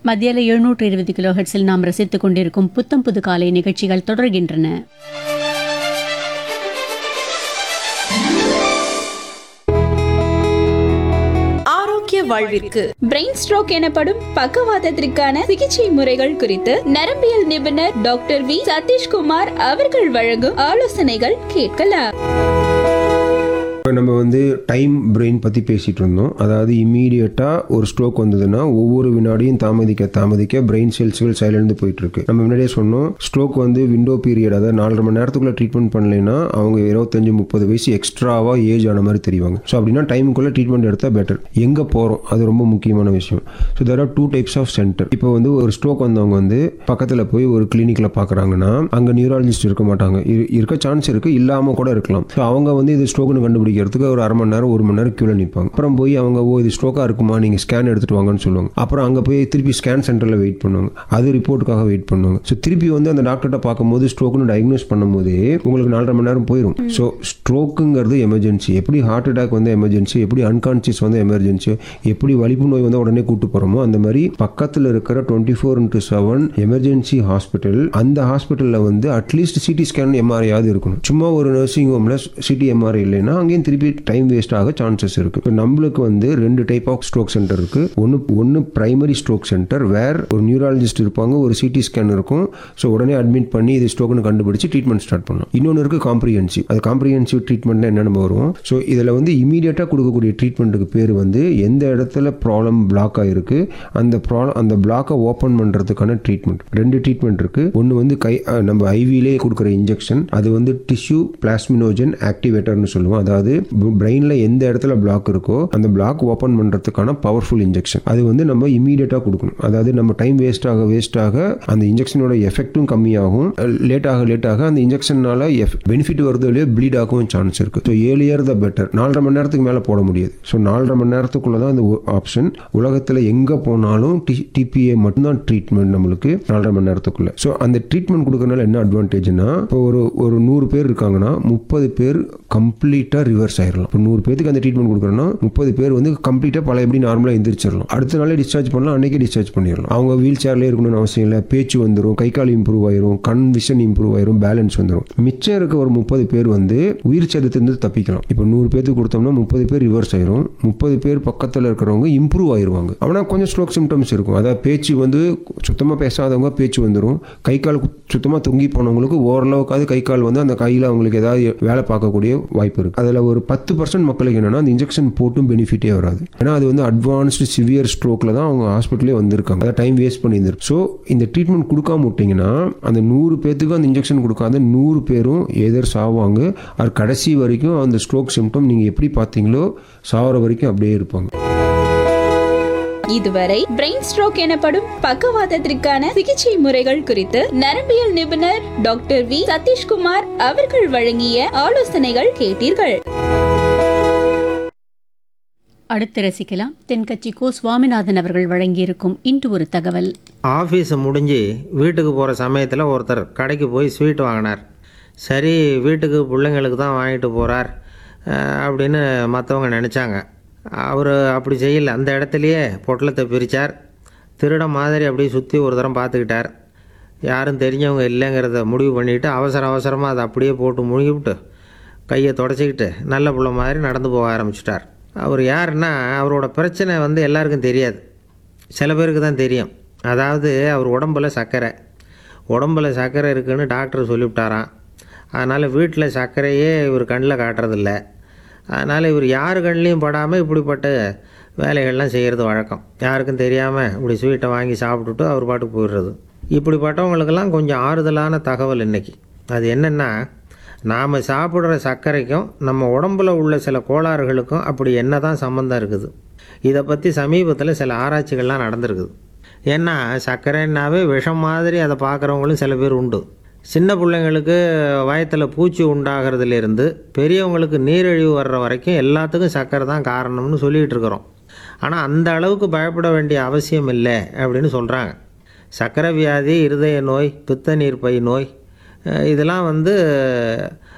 மத்தியால எழுநூற்று இருபது கிலோ ஹெர்ட்ஸில் நாம் ரசித்துக் கொண்டிருக்கும் புத்தம் புது காலை நிகழ்ச்சிகள் தொடர்கின்றன ஆரோக்கிய வாழ்விற்கு பிரெயின் ஸ்ட்ரோக் எனப்படும் பக்கவாதத்திற்கான சிகிச்சை முறைகள் குறித்து நரம்பியல் நிபுணர் டாக்டர் வி சதீஷ்குமார் அவர்கள் வழங்கும் ஆலோசனைகள் கேட்கலாம் இப்போ நம்ம வந்து டைம் பிரெயின் பற்றி பேசிகிட்டு இருந்தோம் அதாவது இம்மீடியட்டாக ஒரு ஸ்ட்ரோக் வந்ததுன்னா ஒவ்வொரு வினாடியும் தாமதிக்க தாமதிக்க பிரெயின் செல்ஸ்கள் சைலந்து போயிட்டு இருக்கு நம்ம முன்னாடியே சொன்னோம் ஸ்ட்ரோக் வந்து விண்டோ பீரியட் அதாவது நாலரை மணி நேரத்துக்குள்ள ட்ரீட்மெண்ட் பண்ணலைன்னா அவங்க இருபத்தஞ்சு முப்பது வயசு எக்ஸ்ட்ராவாக ஏஜ் ஆன மாதிரி தெரிவாங்க ஸோ அப்படின்னா டைமுக்குள்ளே ட்ரீட்மெண்ட் எடுத்தால் பெட்டர் எங்கே போகிறோம் அது ரொம்ப முக்கியமான விஷயம் so there are two types of centre இப்போ வந்து ஒரு ஸ்ட்ரோக் வந்தவங்க வந்து பக்கத்தில் போய் ஒரு கிளினிக்கில் பார்க்குறாங்கன்னா அங்கே நியூராலஜிஸ்ட் இருக்க மாட்டாங்க இரு- இருக்க சான்ஸ் இருக்குது இல்லாமல் கூட இருக்கலாம் ஸோ அவங்க வந்து இது ஸ்ட்ரோக்னு கண்டுபிடிக்கிறதுக்கு ஒரு அரை மணி நேரம் ஒரு மணி நேரம் க்யூவில் நிற்பாங்க அப்புறம் போய் அவங்க ஓ இது ஸ்ட்ரோக்காக இருக்குமா நீங்கள் ஸ்கேன் எடுத்துட்டு வாங்கன்னு சொல்லுவாங்க அப்புறம் அங்கே போய் திருப்பி ஸ்கேன் சென்டரில் வெயிட் பண்ணுவாங்க அது ரிப்போர்ட்டுக்காக வெயிட் பண்ணுவாங்க ஸோ திருப்பி வந்து அந்த டாக்டர்கிட்ட பார்க்கும்போது ஸ்ட்ரோக்னு டயக்னோஸ் பண்ணும்போது உங்களுக்கு நாலரை மணி நேரம் போயிடும் ஸோ ஸ்ட்ரோக்குங்கிறது எமர்ஜென்சி எப்படி ஹார்ட் அட்டாக் வந்து எமர்ஜென்சி எப்படி அன்கான்சியஸ் வந்து எமர்ஜென்சி எப்படி வலிப்பு நோய் வந்து உடனே கூட்டு போகிறோமோ அந்த மாதிரி பக்கத்தில் இருக்கிற twenty four into seven emergency hospital அந்த ஹாஸ்பிட்டலில் வந்து அட்லீஸ்ட் சிடி ஸ்கேன் எம்ஆர்ஐயாவது இருக்கணும் சும்மா ஒரு நர்சிங் ஹோமில் சிடி எம்ஆர்ஐ இல்லைன்னா அங்கேயும் திருப்பி டைம் வேஸ்ட் ஆக சான்சஸ் இருக்கு இப்போ நம்மளுக்கு வந்து ரெண்டு டைப் ஆஃப் ஸ்ட்ரோக் சென்டர் இருக்கு ஒன்று ஒன்று பிரைமரி ஸ்ட்ரோக் சென்டர் வேர் ஒரு நியூராலஜிஸ்ட் இருப்பாங்க ஒரு சிடி ஸ்கேன் இருக்கும் ஸோ உடனே அட்மிட் பண்ணி இது ஸ்ட்ரோக்னு கண்டுபிடிச்சு ட்ரீட்மெண்ட் ஸ்டார்ட் பண்ணணும் இன்னொன்று இருக்கு காம்ப்ரிஹென்சிவ் அது காம்ப்ரிஹென்சிவ் ட்ரீட்மெண்ட்னா என்னென்ன வரும் ஸோ இதில் வந்து இமீடியட்டாக கொடுக்கக்கூடிய ட்ரீட்மெண்ட்டுக்கு பேர் வந்து எந்த இடத்துல ப்ராப்ளம் பிளாக் ஆயிருக்கு அந்த ப்ராப்ளம் அந்த பிளாக்கை ஓப்பன் பண்ணுறதுக்கான ட்ரீட்மெண்ட் ரெண்டு ட்ரீட்மெண்ட் இருக்கு ஒன்று வந்து கை அஹ், நம்ம ஐவிலே கொடுக்குற இன்ஜெக்ஷன் அது வந்து டிஷ்யூ பிளாஸ்மினோஜன் ஆக்டிவேட்டர்னு சொல்லுவோம் அதாவது பிரெயினில் எந்த இடத்துல பிளாக் இருக்கோ அந்த பிளாக் ஓப்பன் பண்ணுறதுக்கான பவர்ஃபுல் இன்ஜெக்ஷன் அது வந்து நம்ம இமீடியட்டாக கொடுக்கணும் அதாவது நம்ம டைம் வேஸ்ட் ஆக வேஸ்ட் ஆக அந்த இன்ஜெக்ஷனோட எஃபெக்ட்டும் கம்மியாகும் லேட் ஆக லேட் ஆக அந்த இன்ஜெக்ஷனால பெனிஃபிட் வருதோ இல்லையோ ப்ளீட் ஆகவும் சான்ஸ் இருக்கு ஸோ ஏர்லியர் த பெட்டர் நாலரை மணி நேரத்துக்கு மேலே போட முடியாது ஸோ நாலரை மணி நேரத்துக்குள்ள தான் அந்த ஆப்ஷன் உலகத்தில் எங்கே போனாலும் டிபிஏ மட்டும்தான் ட்ரீட்மெண்ட் நம்மளுக்கு நாலரை மணி நேரத்துக்குள்ள ஸோ அந்த ட்ரீட்மெண்ட் கொடுக்கறனால என்ன அட்வான்டேஜ்னா இப்போ ஒரு ஒரு நூறு பேர் இருக்காங்கன்னா முப்பது பேர் கம்ப்ளீட்டாக ரிவர்ஸ் ஆயிடலாம் இப்போ நூறு பேருக்கு அந்த ட்ரீட்மெண்ட் கொடுக்குறோன்னா முப்பது பேர் வந்து கம்ப்ளீட்டாக பழைய எப்படி நார்மலாக எந்திரிச்சிடலாம் அடுத்த நாளே டிஸ்சார்ஜ் பண்ணலாம் அன்னைக்கே டிஸ்சார்ஜ் பண்ணிடலாம் அவங்க வீல் சேர்லேயே இருக்கணும்னு அவசியம் இல்லை பேச்சு வந்துடும் கை கால் இம்ப்ரூவ் ஆயிரும் கண் விஷன் இம்ப்ரூவ் ஆயிரும் பேலன்ஸ் வந்துடும் மிச்சம் இருக்க ஒரு முப்பது பேர் வந்து உயிர் சேதத்திலிருந்து தப்பிக்கலாம் இப்போ நூறு பேருக்கு கொடுத்தோம்னா முப்பது பேர் ரிவர்ஸ் ஆயிரும் முப்பது பேர் பக்கத்தில் இருக்கிறவங்க இம்ப்ரூவ் ஆயிருவாங்க ஆனால் கொஞ்சம் ஸ்ட்ரோக் சிம்டம்ஸ் இருக்கும் அதாவது பேச்சு வந்து சுத்தமாக பேசாதவங்க பேச்சு வந்துடும் கை கால் சுத்தமாக தொங்கி போனவங்களுக்கு ஓரளவுக்காவது கை கால் வந்து அந்த கையில் அவங்களுக்கு ஏதாவது வேலை பார்க்கக்கூடிய வாய்ப்பு இருக்கு அதில் ஒரு பத்து பர்சன்ட் மக்களுக்கு என்னன்னா அந்த இன்ஜெக்ஷன் போட்டும் பெனிஃபிட்டே வராது ஏன்னா அது வந்து அட்வான்ஸ்டு சிவியர் ஸ்ட்ரோக்கில் தான் அவங்க ஹாஸ்பிட்டலே வந்திருக்காங்க அதை டைம் வேஸ்ட் பண்ணியிருந்திருக்கு ஸோ இந்த ட்ரீட்மெண்ட் கொடுக்காம விட்டிங்கன்னா அந்த நூறு பேத்துக்கும் அந்த இன்ஜெக்ஷன் கொடுக்காத நூறு பேரும் எதிர் சாவாங்க அது கடைசி வரைக்கும் அந்த ஸ்ட்ரோக் சிம்டம் நீங்கள் எப்படி பார்த்தீங்களோ சாவர வரைக்கும் அப்படியே இருப்பாங்க இதுவரை பிரெயின் ஸ்ட்ரோக் எனப்படும் பக்கவாதத்திற்கான சிகிச்சை முறைகள் குறித்து நரம்பியல் நிபுணர் டாக்டர் வி சதீஷ்குமார் அவர்கள் வழங்கிய ஆலோசனைகள் கேட்டீர்கள் அடுத்து ரசிக்கலாம் தென்கட்சி கோ சுவாமிநாதன் அவர்கள் வழங்கியிருக்கும் இன்று ஒரு தகவல் ஆஃபீஸ் முடிஞ்சு வீட்டுக்கு போகிற சமயத்தில் ஒருத்தர் கடைக்கு போய் ஸ்வீட் வாங்கினார் சரி வீட்டுக்கு பிள்ளைங்களுக்கு தான் வாங்கிட்டு போகிறார் அப்படின்னு மற்றவங்க நினச்சாங்க அவர் அப்படி செய்யல அந்த இடத்துலையே பொட்டலத்தை பிரித்தார் திருட மாதிரி அப்படியே சுற்றி ஒரு தரம் பார்த்துக்கிட்டார் யாரும் தெரிஞ்சவங்க இல்லைங்கிறத முடிவு பண்ணிவிட்டு அவசர அவசரமாக அதை அப்படியே போட்டு முழுகிவிட்டு கையை தொடச்சிக்கிட்டு நல்ல புள்ள மாதிரி நடந்து போக ஆரம்பிச்சிட்டார் அவர் யாருன்னா அவரோட பிரச்சனை வந்து எல்லாருக்கும் தெரியாது சில பேருக்கு தான் தெரியும் அதாவது அவர் உடம்புல சர்க்கரை உடம்புல சர்க்கரை இருக்குன்னு டாக்டர் சொல்லிவிட்டாராம் அதனால் வீட்டில் சர்க்கரையே இவர் கண்ணில் காட்டுறதில்ல அதனால் இவர் யார் கண்ணிலையும் படாமல் இப்படிப்பட்ட வேலைகள்லாம் செய்கிறது வழக்கம் யாருக்கும் தெரியாமல் இப்படி ஸ்வீட்டை வாங்கி சாப்பிட்டுட்டு அவர் பாட்டுக்கு போயிடுறது இப்படிப்பட்டவங்களுக்கெல்லாம் கொஞ்சம் ஆறுதலான தகவல் இன்றைக்கி அது என்னென்னா நாம் சாப்பிட்ற சர்க்கரைக்கும் நம்ம உடம்புல உள்ள சில கோளாறுகளுக்கும் அப்படி என்ன தான் சம்மந்தம் இருக்குது இதை பற்றி சமீபத்தில் சில ஆராய்ச்சிகள்லாம் நடந்திருக்குது ஏன்னா சர்க்கரைன்னாவே விஷம் மாதிரி அதை பார்க்குறவங்களும் சில பேர் உண்டு சின்ன பிள்ளைங்களுக்கு வயத்தில் பூச்சி உண்டாகிறதுலேருந்து பெரியவங்களுக்கு நீரிழிவு வர்ற வரைக்கும் எல்லாத்துக்கும் சர்க்கரை தான் காரணம்னு சொல்லிகிட்டு இருக்கிறோம் ஆனால் அந்த அளவுக்கு பயப்பட வேண்டிய அவசியம் இல்லை அப்படின்னு சொல்கிறாங்க சர்க்கரை வியாதி இருதய நோய் பித்த நீர் பை நோய் அஹ் இதெல்லாம் வந்து